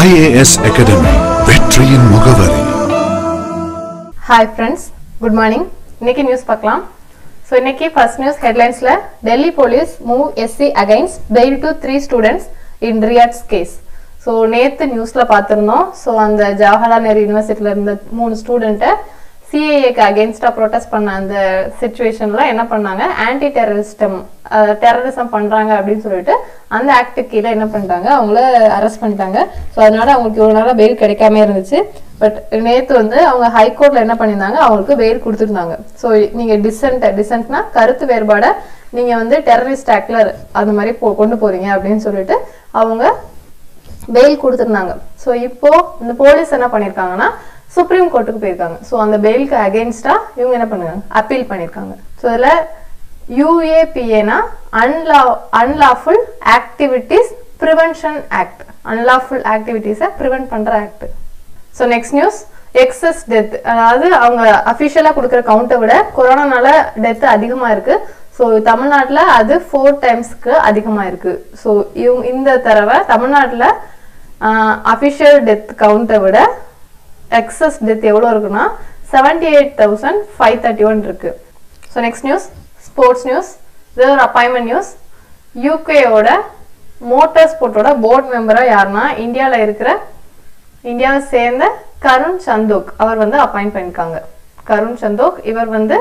IAS academy வெற்றியின் முகவரி hi friends good morning இன்னைக்கு நியூஸ் பார்க்கலாம் ஸோ இன்னைக்கு ஃபர்ஸ்ட் நியூஸ் ஹெட்லைன்ஸில் Delhi police move SC against bail to three students in riots case so நேற்று நியூஸில் பார்த்துருந்தோம் ஸோ அந்த ஜவஹர்லால் நேரு யூனிவர்சிட்டியில் இருந்த மூணு ஸ்டூடெண்ட்டை சிஏஏக்கு அகேன்ஸ்டாக ப்ரொட்டஸ்ட் பண்ண அந்த சுச்சுவேஷனில் என்ன பண்ணாங்க ஆன்டி டெரரிஸ்டம் டெரரிசம் பண்ணுறாங்க அப்படின்னு சொல்லிட்டு அந்த ஆக்ட் கீழே என்ன பண்ணிட்டாங்க அவங்கள அரெஸ்ட் பண்ணிட்டாங்க ஸோ அதனால அவங்களுக்கு இவ்வளோ நாளாக பெயில் கிடைக்காம இருந்துச்சு பட் நேற்று வந்து அவங்க ஹைகோர்ட்டில் என்ன பண்ணியிருந்தாங்க அவங்களுக்கு பெயில் கொடுத்துருந்தாங்க ஸோ நீங்கள் டிசென்ட் டிசென்ட்னா கருத்து வேறுபாடை நீங்கள் வந்து டெரரிஸ்ட் ஆக்டில் அந்த மாதிரி போ கொண்டு போகிறீங்க அப்படின்னு சொல்லிட்டு அவங்க பெயில் கொடுத்துருந்தாங்க ஸோ இப்போ இந்த போலீஸ் என்ன பண்ணியிருக்காங்கன்னா சுப்ரீம் கோர்ட்டுக்கு போயிருக்காங்க ஸோ அந்த பெயிலுக்கு அகேன்ஸ்டா இவங்க என்ன பண்ணுறாங்க அப்பீல் பண்ணியிருக்காங்க ஸோ இதில் யூஏபிஏனா அன்லா unlawful activities prevention act unlawful ஆக்டிவிட்டீஸை ப்ரிவென்ட் பண்ணுற act so next news excess death அதாவது அவங்க அஃபிஷியலாக கொடுக்குற கவுண்ட்டை விட கொரோனானால டெத் அதிகமாக இருக்கு ஸோ தமிழ்நாட்டில் அது ஃபோர் டைம்ஸ்க்கு அதிகமாக இருக்கு ஸோ இவங்க இந்த தடவை தமிழ்நாட்டில் அஃபிஷியல் டெத் கவுண்ட்டை விட எக்ஸஸ் டெத் எவ்வளோ இருக்குன்னா seventy eight thousand five thirty one இருக்கு so next news sports news இது ஒரு அப்பாயின்மெண்ட் நியூஸ் யூகேயோட மோட்டார் ஸ்போர்ட்டோட போர்ட் மெம்பராக யாருன்னா இந்தியாவில் இருக்கிற இந்தியாவை சேர்ந்த கருண் சந்தோக் அவர் வந்து அப்பாயிண்ட் பண்ணியிருக்காங்க கருண் சந்தோக் இவர் வந்து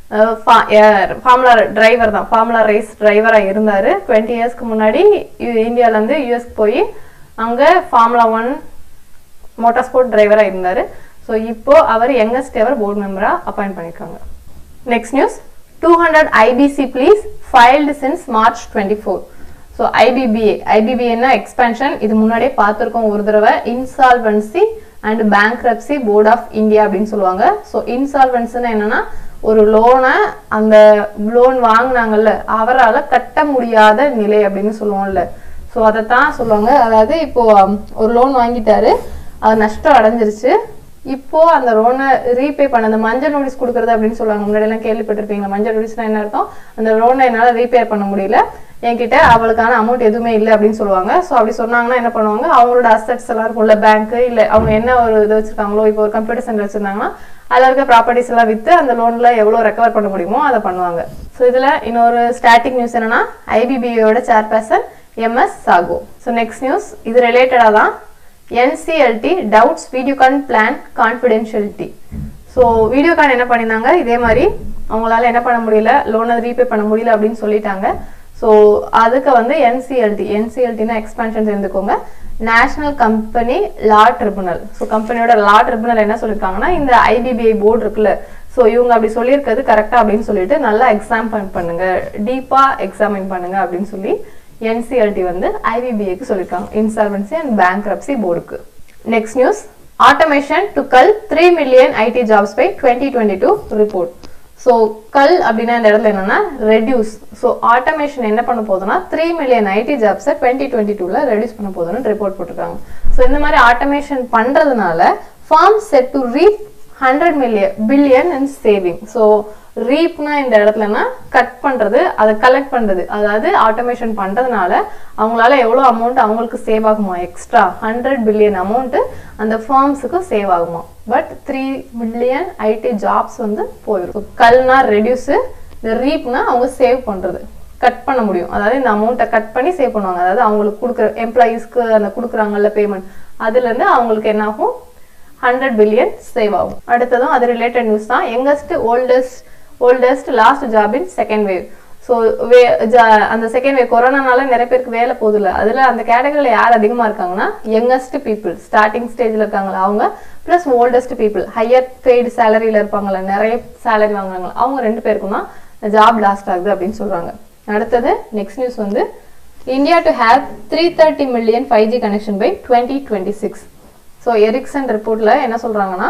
ஃபார்முலா டிரைவர் தான் ஃபார்முலா ரேஸ் டிரைவராக இருந்தார் டுவெண்ட்டி இயர்ஸ்க்கு முன்னாடி இந்தியாவிலேருந்து யூஎஸ்க்கு போய் அங்கே ஃபார்முலா ஒன் மோட்டார் ஸ்போர்ட் டிரைவராக இருந்தார் ஸோ இப்போ அவர் யங்கஸ்ட் எவர் போர்டு மெம்பராக அப்பாயிண்ட் பண்ணியிருக்காங்க next news two hundred IBC pleas filed since March twenty four so IBBI ஐபிபிஏன்னா எக்ஸ்பென்ஷன் இது முன்னாடியே பார்த்துருக்கோம் ஒரு தடவை insolvency and bankruptcy board of India அப்படின்னு சொல்லுவாங்க ஸோ இன்சால்வன்சின்னா என்னன்னா ஒரு லோனை அந்த லோன் வாங்கினாங்கல்ல அவரால் கட்ட முடியாத நிலை அப்படின்னு சொல்லுவோம்ல ஸோ அதை தான் சொல்லுவாங்க அதாவது இப்போ ஒரு லோன் வாங்கிட்டாரு அது நஷ்டம் அடைஞ்சிருச்சு இப்போ அந்த லோனை ரீபே பண்ண அந்த மஞ்சள் நோட்டீஸ் கொடுக்குறது அப்படின்னு சொல்லுவாங்க முன்னாடி எல்லாம் கேள்விப்பட்டிருப்பீங்களா மஞ்சள் நோட்டீஸ்னா என்ன அர்த்தம் அந்த லோனை என்னால் ரீபே பண்ண முடியல என்கிட்ட அவளுக்கான அமௌண்ட் எதுவுமே இல்லை அப்படின்னு சொல்லுவாங்க ஸோ அப்படி சொன்னாங்கன்னா என்ன பண்ணுவாங்க அவங்களோட அசட்ஸ் எல்லாம் இருக்கும்ல பேங்க் இல்லை அவங்க என்ன ஒரு இது வச்சிருக்காங்களோ இப்போ ஒரு கம்ப்யூட்டர் சென்டர் வச்சிருந்தாங்கன்னா அதில் இருக்க ப்ராப்பர்ட்டிஸ் எல்லாம் விற்று அந்த லோனில் எவ்வளோ ரெக்கவர் பண்ண முடியுமோ அதை பண்ணுவாங்க ஸோ இதில் இன்னொரு ஸ்டாட்டிக் நியூஸ் என்னன்னா ஐபிபியோட chairperson MS Sahoo so next news இது ரிலேட்டடாக தான் NCLT doubts Videocon plan confidentiality so Videocon என்ன பண்ணியிருந்தாங்க இதே மாதிரி அவங்களால என்ன பண்ண முடியல லோனை ரீபே பண்ண முடியல அப்படின்னு சொல்லிட்டாங்க ஸோ அதுக்கு வந்து என்சிஎல்டி என்சிஎல்டினா எக்ஸ்பென்ஷன் தெரிந்துக்கோங்க national company law tribunal so கம்பெனியோட லா ட்ரிபுனல் என்ன சொல்லியிருக்காங்கன்னா இந்த ஐபிபிஐ போர்டு இருக்குல்ல ஸோ இவங்க அப்படி சொல்லியிருக்கிறது கரெக்டாக அப்படின்னு சொல்லிட்டு நல்லா எக்ஸாம் பண்ணுங்க டீப்பாக எக்ஸாமின் பண்ணுங்க அப்படின்னு சொல்லி என்சிஎல்டி வந்து ஐபிபிஏக்கு சொல்லியிருக்காங்க இன்சால்வன்சி அண்ட் பேங்க்ரப்சி போர்டுக்கு next news automation to cull three million IT jobs by twenty twenty two report so cull அப்படின்னா இந்த இடத்துல என்னன்னா ரெடியூஸ் ஸோ ஆட்டோமேஷன் என்ன பண்ண போதுன்னா த்ரீ மில்லியன் ஐடி ஜாப்ஸை டுவெண்ட்டி டுவெண்ட்டி டூவில் ரெடியூஸ் பண்ண போதுன்னு ரிப்போர்ட் போட்டிருக்காங்க ஸோ இந்த மாதிரி ஆட்டோமேஷன் பண்ணுறதுனால firm set to reap hundred million billion and saving so ரீப்னா இந்த இடத்துலனா கட் பண்ணுறது அதை கலெக்ட் பண்ணுறது அதாவது ஆட்டோமேஷன் பண்ணுறதுனால அவங்களால எவ்வளோ அமௌண்ட் அவங்களுக்கு சேவ் ஆகுமா எக்ஸ்ட்ரா ஹண்ட்ரட் பில்லியன் அமௌண்ட்டு அந்த ஃபார்ம்ஸுக்கு சேவ் ஆகுமா but three million IT jobs வந்து போயிடும் கல்னா ரெடியூஸு இந்த ரீப்னா அவங்க சேவ் பண்ணுறது கட் பண்ண முடியும் அதாவது இந்த அமௌண்ட்டை கட் பண்ணி சேவ் பண்ணுவாங்க அதாவது அவங்களுக்கு கொடுக்குற எம்ப்ளாயீஸ்க்கு அந்த கொடுக்குறாங்கல்ல பேமெண்ட் அதுலேருந்து அவங்களுக்கு என்ன ஆகும் ஹண்ட்ரட் பில்லியன் சேவ் ஆகும் அடுத்ததும் அது ரிலேட்டட் நியூஸ் தான் youngest oldest oldest lost job in second wave so way அந்த செகண்ட் வேவ் கொரோனானால நிறைய பேருக்கு வேலை போதில்ல அதில் அந்த கேட்டகரியில் யார் அதிகமாக இருக்காங்கன்னா யங்கஸ்ட் பீப்புள் ஸ்டார்டிங் ஸ்டேஜில் இருக்காங்களா அவங்க plus oldest people higher paid சேலரியில் இருப்பாங்களா நிறைய சேலரி வாங்குறாங்களா அவங்க ரெண்டு பேருக்கும் தான் ஜாப் லாஸ்ட் ஆகுது அப்படின்னு சொல்கிறாங்க அடுத்தது நெக்ஸ்ட் நியூஸ் வந்து India to have three thirty million five G connection by twenty twenty six so Ericsson ரிப்போர்ட்டில் என்ன சொல்கிறாங்கன்னா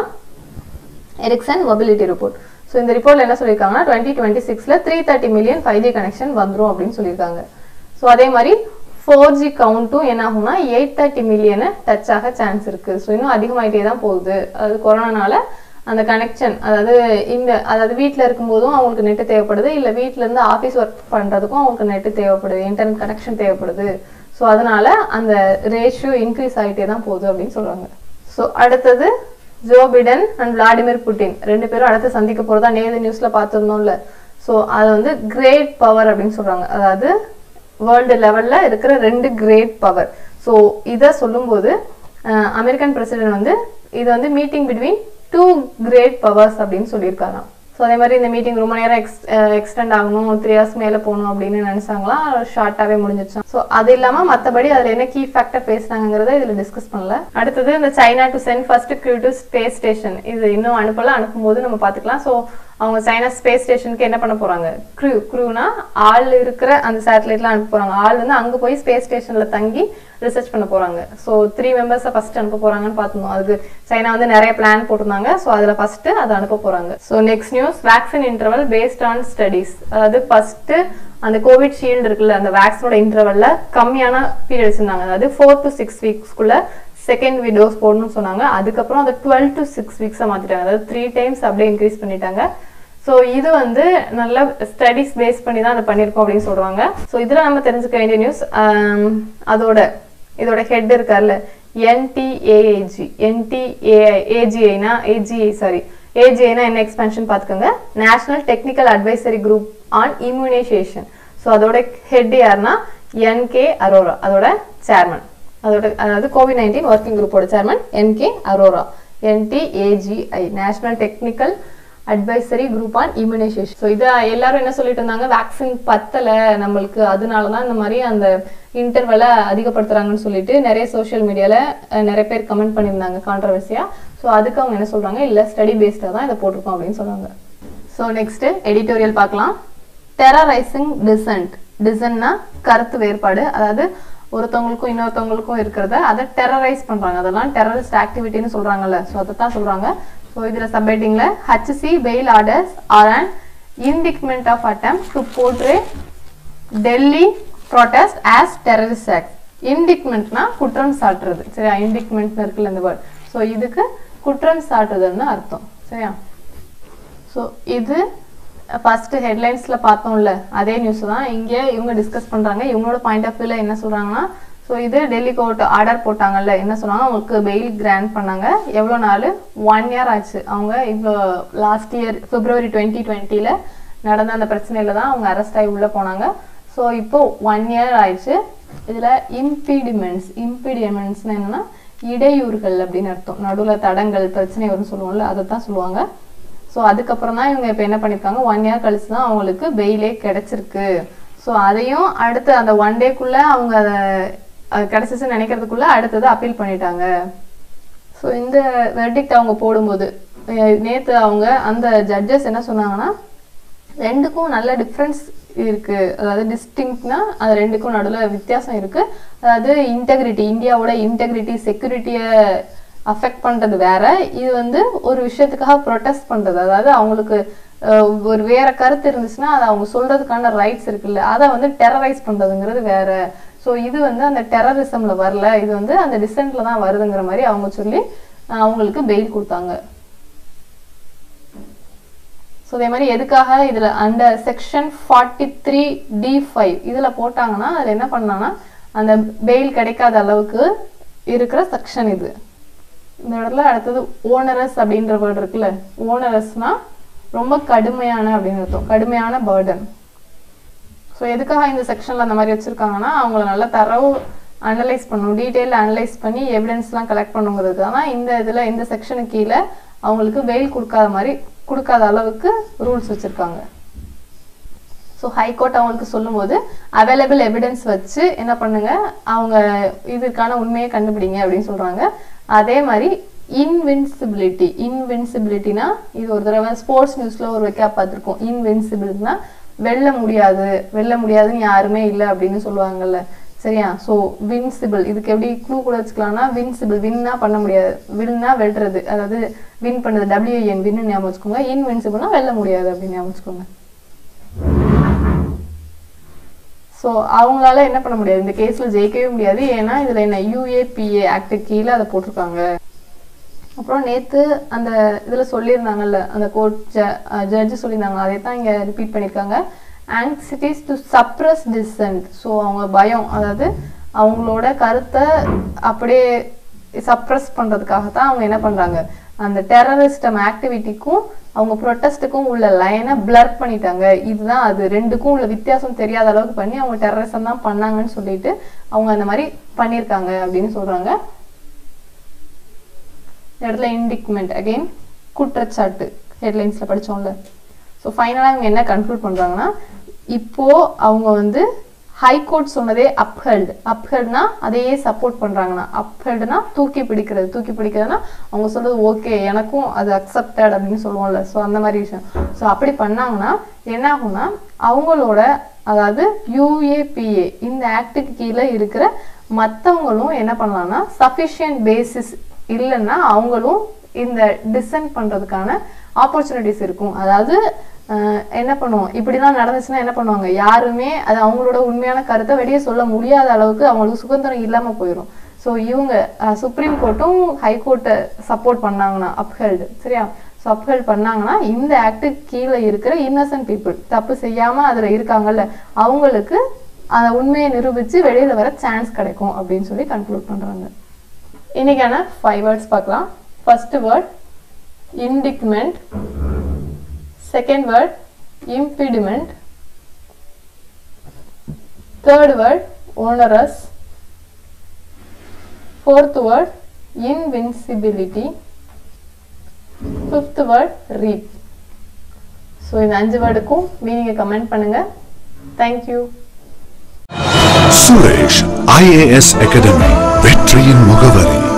எரிக்சன் மொபிலிட்டி ரிப்போர்ட் ஸோ இந்த ரிப்போர்ட்ல என்ன சொல்லியிருக்காங்கன்னா டுவெண்ட்டி டுவெண்ட்டி சிக்ஸ்ல three thirty million five G connection வந்துடும் அப்படின்னு சொல்லியிருக்காங்க ஸோ அதே மாதிரி ஃபோர் ஜி கவுண்ட்டும் என்ன ஆகும்னா எயிட் தேர்ட்டி மில்லியனை டச் ஆக சான்ஸ் இருக்கு ஸோ இன்னும் அதிகமாயிட்டே தான் போகுது அது கொரோனானால அந்த கனெக்ஷன் அதாவது இந்த அதாவது வீட்டில் இருக்கும்போதும் அவங்களுக்கு நெட்டு தேவைப்படுது இல்லை வீட்டிலேருந்து ஆஃபீஸ் ஒர்க் பண்ணுறதுக்கும் அவங்களுக்கு நெட்டு தேவைப்படுது இன்டர்நெட் கனெக்ஷன் தேவைப்படுது ஸோ அதனால அந்த ரேஷியோ இன்க்ரீஸ் ஆகிட்டே தான் போகுது அப்படின்னு சொல்றாங்க ஸோ அடுத்தது Joe Biden and Vladimir Putin ரெண்டு பேரும் அடுத்து சந்திக்க போறதா நேது நியூஸ்ல பார்த்துருந்தோம்ல ஸோ அது வந்து கிரேட் பவர் அப்படின்னு சொல்றாங்க அதாவது வேர்ல்டு லெவல்ல இருக்கிற ரெண்டு கிரேட் பவர் ஸோ இதை சொல்லும்போது அஹ், அமெரிக்கன் பிரசிடென்ட் வந்து இது வந்து meeting between two great powers அப்படின்னு சொல்லியிருக்காராம் ஸோ அதே மாதிரி இந்த மீட்டிங் ரொம்ப நேரம் எக்ஸ் எக்ஸ்டெண்ட் ஆகணும் த்ரீ ஹவர்ஸ் மேலே போகணும் அப்படின்னு நினைச்சாங்களா ஷார்ட்டாகவே முடிஞ்சிருச்சான் ஸோ அது இல்லாமல் மற்றபடி அதில் என்ன கீ ஃபேக்டர் பேசுனாங்கிறத இதில் டிஸ்கஸ் பண்ணல அடுத்தது இந்த China to send first crew to space station இது இன்னும் அனுப்பல அனுப்பும்போது நம்ம பார்த்துக்கலாம் ஸோ அவங்க சைனா ஸ்பேஸ் ஸ்டேஷனுக்கு என்ன பண்ண போறாங்க க்ரூ க்ரூனா ஆள் இருக்கிற அந்த சேட்டலைட்லாம் அனுப்ப போறாங்க ஆள் வந்து அங்க போய் ஸ்பேஸ் ஸ்டேஷன்ல தங்கி ரிசர்ச் பண்ண போறாங்க ஸோ த்ரீ மெம்பர்ஸை ஃபர்ஸ்ட் அனுப்ப போறாங்கன்னு பார்த்துருந்தோம் அதுக்கு சைனா வந்து நிறைய பிளான் போட்டிருந்தாங்க ஸோ அதுல ஃபர்ஸ்ட் அதை அனுப்ப போறாங்க so next news vaccine interval based on studies அதாவது ஃபர்ஸ்ட் அந்த கோவிட் ஷீல்டு இருக்குல்ல அந்த வேக்சினோட இன்டர்வல்ல கம்மியான பீரியட் வச்சிருந்தாங்க அதாவது ஃபோர் டு சிக்ஸ் வீக்ஸ்க்குள்ள செகண்ட் டோஸ் போடணும்னு சொன்னாங்க அதுக்கப்புறம் அதை டுவெல் டு சிக்ஸ் வீக்ஸாக மாற்றிட்டாங்க அதாவது த்ரீ டைம்ஸ் அப்படியே இன்க்ரீஸ் பண்ணிட்டாங்க ஸோ இது வந்து நல்ல ஸ்டடிஸ் பேஸ் பண்ணி தான் அதை பண்ணியிருக்கோம் அப்படின்னு சொல்றாங்க ஸோ இதில் நம்ம தெரிஞ்சுக்க வேண்டிய நியூஸ் அதோட இதோட ஹெட் இருக்கார்ல என்டிஏஏஜி என்டிஏஐ ஏஜிஐனா ஏஜிஐ சாரி ஏஜிஐனா என்ன எக்ஸ்பென்ஷன் பார்த்துக்கோங்க national technical advisory group on immunization so அதோட ஹெட் யாருன்னா என்கே அரோரா அதோட சேர்மன் அதோட அதாவது கோவிட் நைன்டீன் ஒர்க்கிங் குரூப்போட chairman NK Arora NTAGI national technical advisory group on immunization so இதை எல்லாரும் என்ன சொல்லிட்டு இருந்தாங்க வேக்சின் பத்தலை நம்மளுக்கு அதனால தான் இந்த மாதிரி அந்த இன்டர்வலை அதிகப்படுத்துறாங்கன்னு சொல்லிட்டு நிறைய சோஷியல் மீடியாவில் நிறைய பேர் கமெண்ட் பண்ணியிருந்தாங்க கான்ட்ரவர்சியா ஸோ அதுக்கு அவங்க என்ன சொல்றாங்க இல்லை ஸ்டடி பேஸ்டாக தான் இதை போட்டிருக்கோம் அப்படின்னு சொல்றாங்க ஸோ நெக்ஸ்ட் எடிட்டோரியல் பார்க்கலாம் டெரரைசிங் டிசன்ட் டிசன்னா கருத்து வேறுபாடு அதாவது ஒருத்தவங்களுக்கும் இன்னொருத்தவங்களுக்கும் இருக்கிறத அதை டெரரைஸ் பண்றாங்க அதெல்லாம் டெரரிஸ்ட் ஆக்டிவிட்டின்னு சொல்றாங்கல்ல ஸோ அதை தான் சொல்றாங்க ஸோ இதுல சப்ஹெட்டிங்ல HC bail orders are and indictment of attempt to portray Delhi protest as terrorist act இன்டிக்மெண்ட்னா குற்றம் சாட்டுறது சரியா இன்டிக்மெண்ட் இருக்குல்ல இந்த வேர்ட் ஸோ இதுக்கு குற்றம் சாட்டுறதுன்னு அர்த்தம் சரியா ஸோ இது ஃபர்ஸ்ட் ஹெட்லைன்ஸ்ல பார்த்தோம்ல அதே நியூஸ் தான் இங்க இவங்க டிஸ்கஸ் பண்றாங்க இவங்களோட பாயிண்ட் ஆஃப் வியூல என்ன சொல்றாங்கன்னா ஸோ இது டெல்லி கோர்ட் ஆர்டர் போட்டாங்கல்ல என்ன சொன்னாங்க அவங்களுக்கு பெயில் கிராண்ட் பண்ணாங்க எவ்வளோ நாள் ஒன் இயர் ஆச்சு அவங்க இவ்வளோ லாஸ்ட் இயர் பிப்ரவரி டுவெண்ட்டி டுவெண்ட்டியில் நடந்த அந்த பிரச்சனையில தான் அவங்க அரெஸ்ட் ஆகி உள்ளே போனாங்க ஸோ இப்போ ஒன் இயர் ஆயிடுச்சு இதில் இம்பீடிமெண்ட்ஸ் இம்பீடிமெண்ட்ஸ்னு என்னன்னா இடையூறுகள் அப்படின்னு அர்த்தம் நடுவில் தடங்கள் பிரச்சனை வரும்னு சொல்லுவோம்ல அதை தான் சொல்லுவாங்க ஸோ அதுக்கப்புறம் தான் இவங்க இப்போ என்ன பண்ணியிருக்காங்க ஒன் இயர் கழிச்சு தான் அவங்களுக்கு பெயிலே கிடைச்சிருக்கு ஸோ அதையும் அடுத்து அந்த ஒன் டேக்குள்ள அவங்க அதை அது கிடைச்சிச்சுன்னு நினைக்கிறதுக்குள்ள அடுத்தது அப்பீல் பண்ணிட்டாங்க ஸோ இந்த வெர்டிக்ட் அவங்க போடும்போது அஹ் நேத்து அவங்க அந்த ஜட்ஜஸ் என்ன சொன்னாங்கன்னா ரெண்டுக்கும் நல்ல டிஃப்ரென்ஸ் இருக்கு அதாவது டிஸ்டிங்க்னா அது ரெண்டுக்கும் நடுவில் வித்தியாசம் இருக்கு அதாவது இன்டெகிரிட்டி இந்தியாவோட இன்டெகிரிட்டி செக்யூரிட்டியை அஃபெக்ட் பண்றது வேற இது வந்து ஒரு விஷயத்துக்காக ப்ரொடெஸ்ட் பண்றது அதாவது அவங்களுக்கு அஹ், ஒரு வேற கருத்து இருந்துச்சுன்னா அது அவங்க சொல்றதுக்கான ரைட்ஸ் இருக்குல்ல அதை வந்து டெரரைஸ் பண்றதுங்கிறது வேற ஸோ இது வந்து அந்த டெரரிசம்ல வரல இது வந்து அந்த டிசென்ட்ல தான் வருதுங்கிற மாதிரி அவங்க சொல்லி அஹ், அவங்களுக்கு பெயில் கொடுத்தாங்க ஸோ அதே மாதிரி எதுக்காக இதுல அந்த section forty three D five இதுல போட்டாங்கன்னா அதுல என்ன பண்ணாங்கன்னா அந்த பெயில் கிடைக்காத அளவுக்கு இருக்கிற செக்ஷன் இது இந்த இடத்துல அடுத்தது ஓனரஸ் அப்படின்ற வேர்டு இருக்குல்ல ஓனரஸ்னா ரொம்ப கடுமையான அப்படின்னு அர்த்தம் கடுமையான பேர்டன் ஸோ எதுக்காக இந்த செக்ஷன்ல அந்த மாதிரி வச்சிருக்காங்கன்னா அவங்கள நல்லா தரவு அனலைஸ் பண்ணணும் டீட்டெயில் அனலைஸ் பண்ணி எவிடன்ஸ்லாம் கலெக்ட் பண்ணுங்கிறதுக்கு ஆனால் இந்த இதில் இந்த செக்ஷனுக்கு கீழே அவங்களுக்கு வெயில் கொடுக்காத மாதிரி கொடுக்காத அளவுக்கு ரூல்ஸ் வச்சிருக்காங்க ஸோ ஹைகோர்ட் அவங்களுக்கு சொல்லும்போது அவைலபிள் எவிடன்ஸ் வச்சு என்ன பண்ணுங்க அவங்க இதுக்கான உண்மையை கண்டுபிடிங்க அப்படின்னு சொல்றாங்க அதே மாதிரி இன்வின்சிபிலிட்டி இன்வின்சிபிலிட்டினா இது ஒரு தடவை ஸ்போர்ட்ஸ் நியூஸ்ல ஒரு வைக்கா பார்த்துருக்கோம் இன்வின்சிபிலிட்டினா வெல்ல முடியாது வெல்ல முடியாதுன்னு யாருமே இல்லை அப்படின்னு சொல்லுவாங்கல்ல சரியா ஸோ வின்சிபிள் இதுக்கு எப்படி க்ளூ கூட வச்சுக்கலாம்னா வின்சிபிள் வின்னா பண்ண முடியாது வின்னா வெல்றது அதாவது வின் பண்ணது டபிள்யூஎன் வின்னு ஞாபகம் வச்சுக்கோங்க இன்வின்சிபிள்னா வெல்ல முடியாது அப்படின்னு ஞாபகம் வச்சுக்கோங்க ஸோ அவங்களால என்ன பண்ண முடியாது இந்த கேஸ்ல ஜெயிக்கவே முடியாது ஏன்னா இதுல என்ன யூஏபிஏ ஆக்ட் கீழே அதை போட்டிருக்காங்க அப்புறம் நேத்து அந்த இதுல சொல்லியிருந்தாங்கல்ல அந்த கோர்ட் ஜட்ஜ் சொல்லியிருந்தாங்க அதை தான் இங்க ரிப்பீட் பண்ணியிருக்காங்க anxieties to suppress dissent so அவங்க பயம் அதாவது அவங்களோட கருத்தை அப்படியே சப்ரஸ் பண்றதுக்காக தான் அவங்க என்ன பண்றாங்க அந்த டெரரிஸ்டம் ஆக்டிவிட்டிக்கும் அவங்க ப்ரொட்டஸ்ட்டுக்கும் உள்ள லைனை பிளர் பண்ணிட்டாங்க இதுதான் அது ரெண்டுக்கும் உள்ள வித்தியாசம் தெரியாத அளவுக்கு பண்ணி அவங்க டெரரிசம் தான் பண்ணாங்கன்னு சொல்லிட்டு அவங்க அந்த மாதிரி பண்ணியிருக்காங்க அப்படின்னு சொல்றாங்க இந்த இடத்துல இண்டிக்மெண்ட் அகைன் குற்றச்சாட்டு ஹெட்லைன்ஸ்ல படிச்சோம்ல ஸோ ஃபைனலாக அவங்க என்ன கன்க்ளூட் பண்றாங்கன்னா இப்போ அவங்க வந்து ஹைகோர்ட் சொன்னதே அப்ஹெல்டு அப்ஹெல்ட்னா அதையே சப்போர்ட் பண்றாங்கன்னா அப்ஹெல்டுனா தூக்கி பிடிக்கிறது தூக்கி பிடிக்கிறதுனா அவங்க சொல்றது ஓகே எனக்கும் அது அக்செப்டட் அப்படின்னு சொல்லுவோம்ல ஸோ அந்த மாதிரி விஷயம் ஸோ அப்படி பண்ணாங்கன்னா என்ன ஆகும்னா அவங்களோட அதாவது யூஏபிஏ இந்த ஆக்டுக்கு கீழே இருக்கிற மற்றவங்களும் என்ன பண்ணலாம்னா சஃபிஷியன்ட் பேசிஸ் இல்லைன்னா அவங்களும் இந்த டிசென்ட் பண்றதுக்கான ஆப்பர்ச்சுனிட்டிஸ் இருக்கும் அதாவது அஹ், என்ன பண்ணுவோம் இப்படிலாம் நடந்துச்சுன்னா என்ன பண்ணுவாங்க யாருமே அது அவங்களோட உண்மையான கருத்தை வெளியே சொல்ல முடியாத அளவுக்கு அவங்களுக்கு சுதந்திரம் இல்லாம போயிடும் ஸோ இவங்க சுப்ரீம் கோர்ட்டும் ஹைகோர்ட்டை சப்போர்ட் பண்ணாங்கன்னா அப்ஹெல்டு சரியா ஸோ அப்ஹெல்ட் பண்ணாங்கன்னா இந்த ஆக்டுக்கு கீழே இருக்கிற இன்னசென்ட் பீப்புள் தப்பு செய்யாம அதுல இருக்காங்கல்ல அவங்களுக்கு அந்த உண்மையை நிரூபிச்சு வெளியில வர சான்ஸ் கிடைக்கும் அப்படின்னு சொல்லி கன்க்ளூட் பண்றாங்க இன்னைக்கான ஃபைவ் வேர்ட்ஸ் பார்க்கலாம் first word indictment second word impediment third word onerous fourth word invincibility fifth word reap so இந்த அஞ்சு வேர்டுக்கும் மீனிங்கை கமெண்ட் பண்ணுங்க தேங்க்யூ சுரேஷ் ஐஏஎஸ் அகாடமி வெற்றியின் முகவரி